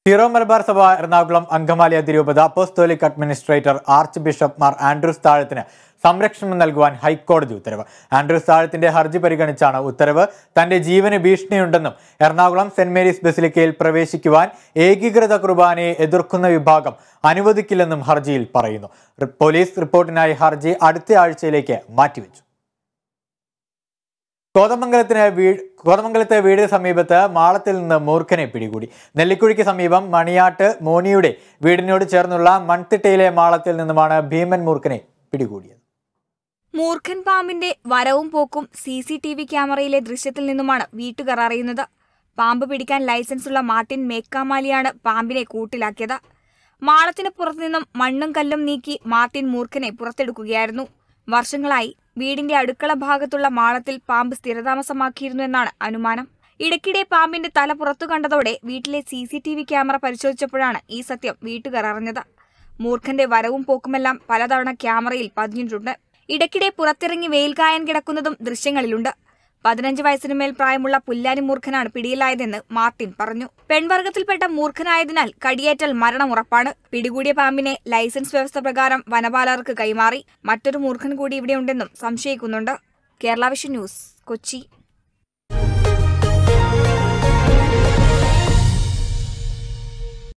hero Malabar സഭ എറണാകുളം അങ്കമാലി അതിരൂപത apostolic administrator archbishop Mar Andrews താഴത്തിന് സംരക്ഷണം നൽകുവാൻ ഹൈക്കോടതി ഉത്തരവ് ആൻഡ്രൂസ് താഴത്തിന്റെ ഹർജി പരിഗണിച്ചാണ് ഉത്തരവ് തന്റെ ജീവന് ഭീഷണിയുണ്ടെന്നും എറണാകുളം സെന്റ് മേരീസ് ബസിലിക്കയിൽ പ്രവേശിക്കുവാൻ ഏകീകൃത കുർബാനയെ എതിർക്കുന്ന വിഭാഗം അനുവദിക്കില്ലെന്നും ഹർജിയിൽ പറയുന്നു റി- പോലീസ് റിപ്പോർട്ടിനായി ഹർജി അടുത്ത ആഴ്ചയിലേക്ക് മാറ്റിവെച്ചു കോതമംഗലത്തിന് വീട് കോതമംഗലത്തെ വീടിന് സമീപത്ത് മാളത്തിൽ നിന്ന് മൂർഖനെ പിടികൂടി നെല്ലിക്കുഴിക്ക് സമീപം മണിയാട്ട് മോനിയുടെ വീടിനോട് ചേർന്നുള്ള മൺതിട്ടയിലെ മാളത്തിൽ നിന്നുമാണ് ഭീമൻ മൂർഖനെ പിടികൂടിയത് മൂർഖൻ പാമ്പിന്റെ വരവും പോക്കും സി സി ടി വി ക്യാമറയിലെ ദൃശ്യത്തിൽ നിന്നുമാണ് വീട്ടുകാർ അറിയുന്നത് പാമ്പ് പിടിക്കാൻ ലൈസൻസുള്ള മാർട്ടിൻ മേക്കാമാലിയാണ് പാമ്പിനെ കൂട്ടിലാക്കിയത് മാളത്തിന് പുറത്തുനിന്നും മണ്ണും കല്ലും നീക്കി മാർട്ടിൻ മൂർഖനെ പുറത്തെടുക്കുകയായിരുന്നു വർഷങ്ങളായി വീടിന്റെ അടുക്കള ഭാഗത്തുള്ള മാളത്തിൽ പാമ്പ് സ്ഥിരതാമസമാക്കിയിരുന്നു എന്നാണ് അനുമാനം ഇടയ്ക്കിടെ പാമ്പിന്റെ തല പുറത്തു കണ്ടതോടെ വീട്ടിലെ C C T V camera പരിശോധിച്ചപ്പോഴാണ് ഈ സത്യം വീട്ടുകാർ അറിഞ്ഞത് മൂർഖന്റെ വരവും പോക്കുമെല്ലാം പലതവണ ക്യാമറയിൽ പതിഞ്ഞിട്ടുണ്ട് ഇടയ്ക്കിടെ പുറത്തിറങ്ങി വെയിൽ കായാൻ കിടക്കുന്നതും ദൃശ്യങ്ങളിലുണ്ട് പതിനഞ്ച് വയസ്സിനു മേൽ പ്രായമുള്ള പുല്ലാനി മൂർഖനാണ് പിടിയിലായതെന്ന് മാർട്ടിൻ പറഞ്ഞു പെൺവർഗത്തിൽപ്പെട്ട മൂർഖനായതിനാൽ കടിയേറ്റാൽ മരണം ഉറപ്പാണ് പിടികൂടിയ പാമ്പിനെ ലൈസൻസ് വ്യവസ്ഥ പ്രകാരം വനപാലകർക്ക് കൈമാറി മറ്റൊരു മൂർഖൻ കൂടി ഇവിടെയുണ്ടെന്നും സംശയിക്കുന്നുണ്ട് കേരള വിഷൻ ന്യൂസ് കൊച്ചി